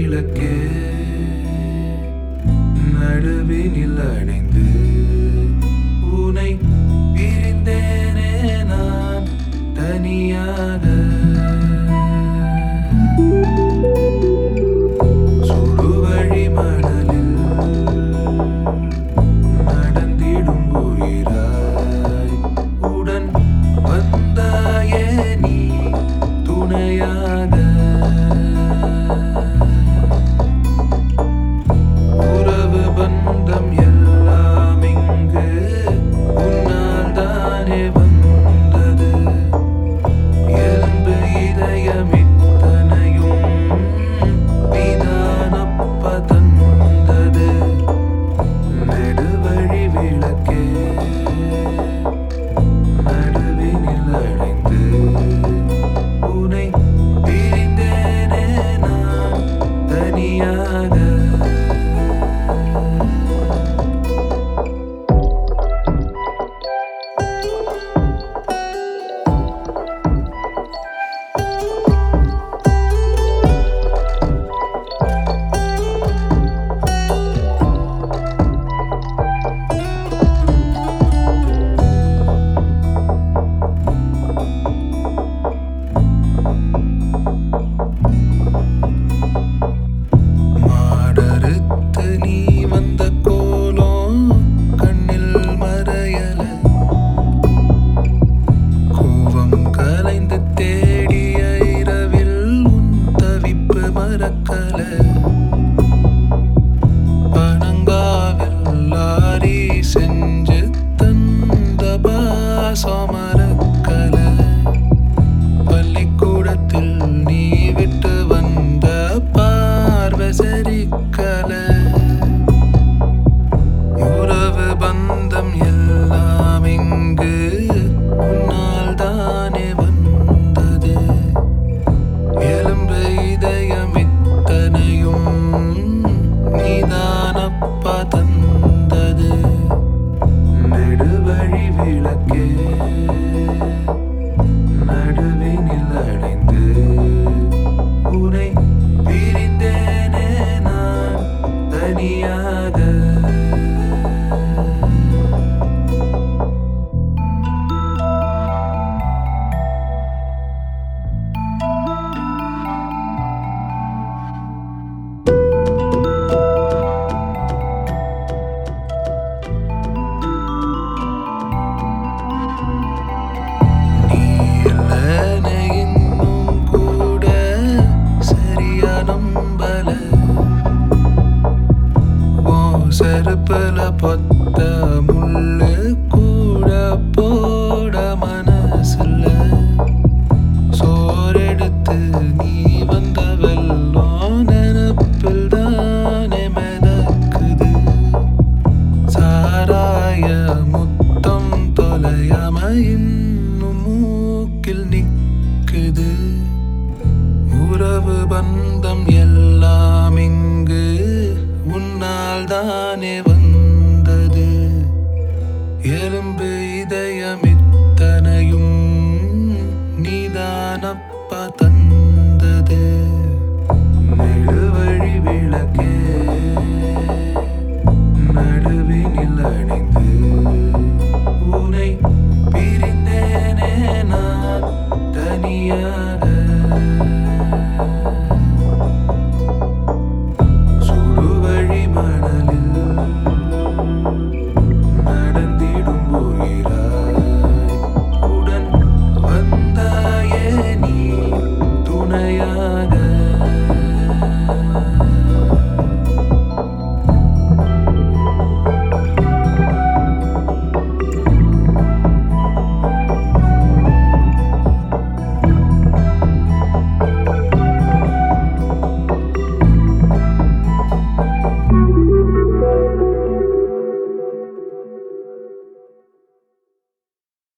விளக்கே நடுவினில் அணைந்து உனை பிரிந்தேனே நான் தனியாக சுடுவழி மணலில் நடந்திடும் உயிராய் உடன் வந்தாயே நீ துணையாக உறவு பந்தம் எல்லாம் இங்கு உன்னால் தானே வந்தது எலும்பு இதயம் இத்தனையும் நீதானப்ப தந்தது நெடுவழி விளக்கே நடுவினில் அடைந்து உனை பிரிந்தேனே நான் தனியாக மாடறுத்து நீ வந்த கோலம் கண்ணில் மறையல கோபம் கலைந்து தேடிய இரவில் உன் தவிப்பு மறக்கல பனங்காவில் லாரி செஞ்சு தந்த பாசம் மறக்கல பள்ளிக்கூடத்தில் நீ விட்டு வந்த பார்வை சரிக்கல உறவு பந்தம் எல்லாம் இங்கு உன்னால் தானே வந்தது எலும்பு இதயம் இத்தனையும் நீதானப்பா தந்தது நெடுவழி விளக்கே நடுவினில் அடைந்து உனை பிரிந்தேனே நான் தனியாக நீ இல்லைன்னு இன்னும் கூட சரியா நம்பல உன் செருப்புல பொத்த முள்ளு கூட போட மனசில்ல சோறெடுத்து நீ வந்த வெள்ளம் நினப்பில் தானே மிதக்குது சாராய முத்தம் தொலையாம இன்னும் மூக்கில் நிக்குது உறவு பந்தம் எல்லாம் இங்கு உன்னால் தானே வந்தது எலும்பு இதயம் இத்தனையும் நீதானப்பா தந்தது நெடுவழி விளக்கே நடுவினில் அணைந்து உனை பிரிந்தேனே நான் தனியாக